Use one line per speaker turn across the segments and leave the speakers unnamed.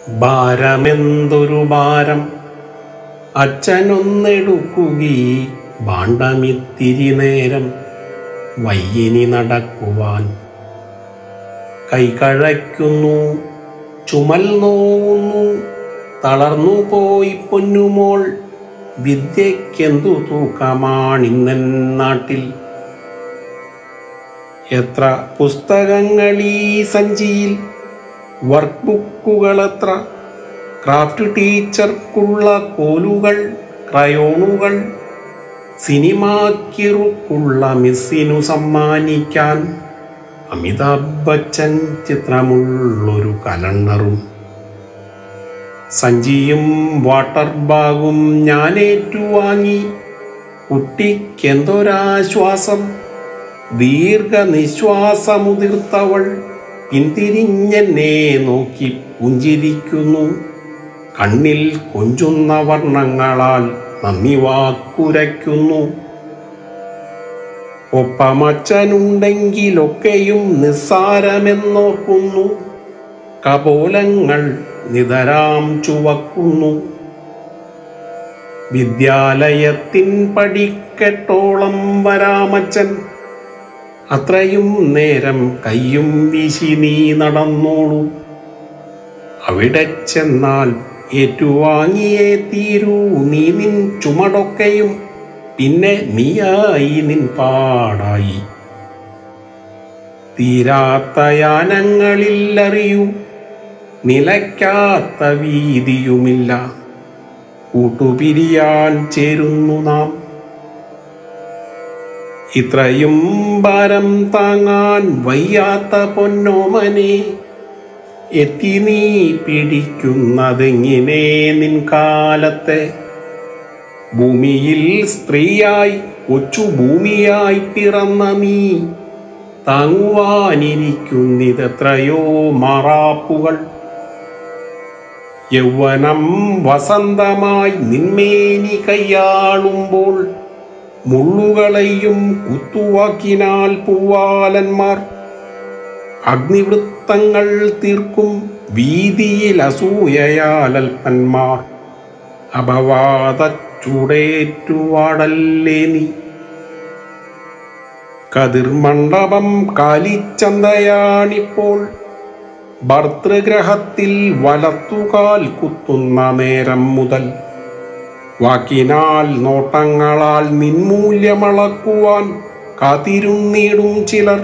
ഭാരമെന്തൊരു ഭാരം അച്ഛനൊന്നെടുക്കുകീ ഭാണ്ഡമിത്തിരി നേരം വയ്യിനി നടക്കുവാൻ കൈകഴയ്ക്കുന്നു ചുമൽ നോവുന്നു തളർന്നു പോയി പൊന്നുമോൾ വിദ്യയ്ക്കെന്തു തൂക്കമാണിന്നൻ നാട്ടിൽ എത്ര പുസ്തകങ്ങളീ സഞ്ചിയിൽ വർക്ക് ബുക്കുകളെത്ര ക്രാഫ്റ്റ് ടീച്ചർക്കുള്ള കോലുകൾ ക്രയോണുകൾ സിനിമാക്കിറുക്കുള്ള മിസ്സിനു സമ്മാനിക്കാൻ അമിതാഭ് ബച്ചൻ ചിത്രമുള്ളൊരു കലണ്ടറും സഞ്ചിയും വാട്ടർ ബാഗും ഞാൻ ഏറ്റുവാങ്ങി കുട്ടിക്കെന്തൊരാശ്വാസം ദീർഘനിശ്വാസമുതിർത്തവൾ പിന്തിരിഞ്ഞെന്നെ നോക്കി പുഞ്ചിരിക്കുന്നു കണ്ണിൽ കൊഞ്ചുന്ന വർണ്ണങ്ങളാൽ നന്ദി വാക്കുരയ്ക്കുന്നു ഒപ്പമച്ചനുണ്ടെങ്കിലൊക്കെയും നിസ്സാരമെന്നോർക്കുന്നു കപോലങ്ങൾ നിതരാം ചുവക്കുന്നു വിദ്യാലയത്തിൻ പടിക്കെട്ടോളം വരാമച്ചൻ അത്രയും നേരം കയ്യും വീശി നീ നടന്നോളൂ അവിടെ ചെന്നാൽ ഏറ്റുവാങ്ങിയേ തീരൂ നീ നിൻ ചുമടൊക്കെയും പിന്നെ നീയായി നിൻ പാടായി തീരാത്ത യാനങ്ങളിൽ അറിയൂ നിലയ്ക്കാത്ത വീതിയുമില്ല കൂട്ടുപിരിയാൻ ചേരുന്നു നാം ഇത്രയും ഭാരം താങ്ങാൻ വയ്യാത്ത പൊന്നോമനെ എത്തി നീ പിടിക്കുന്നതെങ്ങിനെ നിൻ കാലത്തെ ഭൂമിയിൽ സ്ത്രീയായി കൊച്ചു ഭൂമിയായി പിറന്ന നീ താങ്ങുവാനിരിക്കുന്നിതെത്രയോ മാറാപ്പുകൾ യൗവനം വസന്തമായി നിന്മേനി കൈയാളുമ്പോൾ മുള്ളുകളെയും കുത്തുവാക്കിനാൽ പൂവാലന്മാർ അഗ്നിവൃത്തങ്ങൾ തീർക്കും വീതിയിൽ അസൂയയാലൽപ്പന്മാർ അപവാദ ചൂടേറ്റുവാടല്ലേ നീ കതിർമണ്ഡപം കാലിച്ചന്തയാണിപ്പോൾ ഭർതൃഗ്രഹത്തിൽ വലത്തുകാൽ കുത്തുന്ന നേരം മുതൽ വാക്കിനാൽ നോട്ടങ്ങളാൽ നിൻമൂല്യമളക്കുവാൻ കാത്തിരുന്നിടും ചിലർ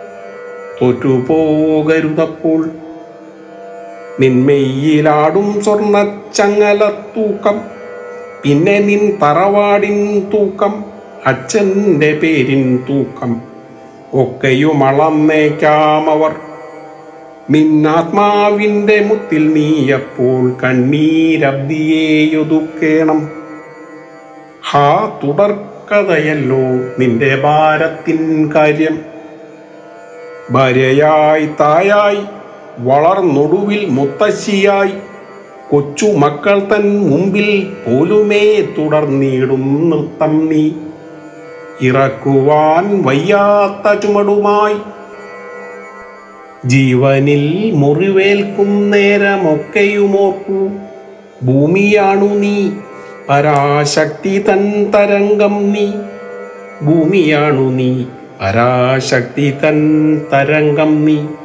തോറ്റുപോകരുതപ്പോൾ നിന്മെയ്യിലാടും സ്വർണച്ചങ്ങലത്തൂക്കം പിന്നെ നിൻ തറവാടിൻ തൂക്കം അച്ഛൻ്റെ പേരിൻ തൂക്കം ഒക്കെയും അളന്നേക്കാമവർ നിന്നാത്മാവിൻ്റെ മുത്തിൽ നീയപ്പോൾ കണ്ണീരബ്ദിയെയൊതുക്കേണം ഹാ തുടർക്കഥയല്ലോ നിന്റെ ഭാരത്തിൻ കാര്യം ഭാര്യയായി തായായി വളർന്നൊടുവിൽ മുത്തശ്ശിയായി കൊച്ചു മക്കൾ തൻ മുമ്പിൽ പോലുമേ തുടർന്നിടും നൃത്തം നീ ഇറക്കുവാൻ വയ്യാത്ത ചുമടുമായി ജീവനിൽ മുറിവേൽക്കും നേരമൊക്കെയുമോർക്കൂ ഭൂമിയാണു നീ പരാശക്തി തൻ തരംഗം നീ ഭൂമിയാണു നീ പരാശക്തി തൻ തരംഗം നീ